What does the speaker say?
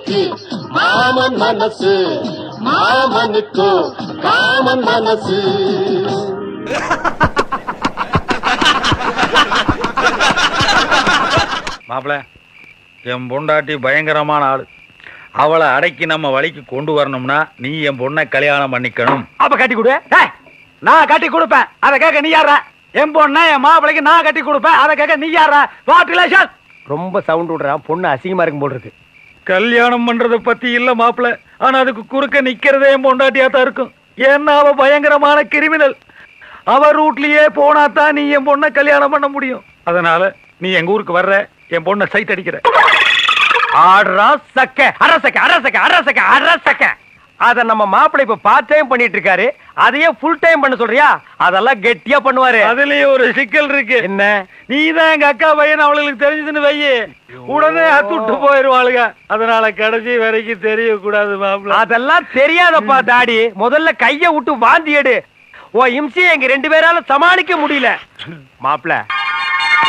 இன்னைக்கு மாமன் மனசு மாமனுக்கு காமன் மனசு மாப்பிள என் பொண்டாட்டி பயங்கரமான ஆளு அவளை அடக்கி நம்ம வழிக்கு கொண்டு வரணும்னா நீ என் பொண்ணை கல்யாணம் பண்ணிக்கணும் அப்ப கட்டி கொடு ஏய், நான் கட்டி கொடுப்பேன் அதை கேட்க நீ யாரா என் பொண்ணு என் மாப்பிளைக்கு நான் கட்டி கொடுப்பேன் அதை கேட்க நீ யாரா வாட் ரிலேஷன் ரொம்ப சவுண்ட் விடுறான் பொண்ணு அசிங்கமா இருக்கும் போல் இருக்கு கல்யாணம் பண்றத பத்தி இல்ல மாப்பிள ஆனா அதுக்கு குறுக்க நிக்கிறதே என் பொண்டாட்டியா தான் இருக்கும் ஏன்னா அவ பயங்கரமான கிரிமினல் அவ ரூட்லயே போனா தான் நீ என் பொண்ணை கல்யாணம் பண்ண முடியும் அதனால நீ எங்க ஊருக்கு வர்ற என் பொண்ணை சைட் அடிக்கிற ஆடுறா சக்க அரசக்க அரசக்க அரசக்க அரசக்க அத நம்ம மாப்பிள்ளை இப்ப பார்ட் டைம் பண்ணிட்டு இருக்காரு அதையே ஃபுல் டைம் பண்ண சொல்றியா அதெல்லாம் கெட்டியா பண்ணுவாரு அதுலயே ஒரு சிக்கல் இருக்கு என்ன நீ தான் எங்க அக்கா பையன் அவளுக்கு தெரிஞ்சதுன்னு வையே உடனே அத்துட்டு போயிருவாளுங்க அதனால கடைசி வரைக்கும் தெரியக்கூடாது மாப்பிள அதெல்லாம் தெரியாதப்பா தாடி முதல்ல கைய விட்டு வாந்தி எடு ஓ இம்சி எங்க ரெண்டு பேரால சமாளிக்க முடியல மாப்பிள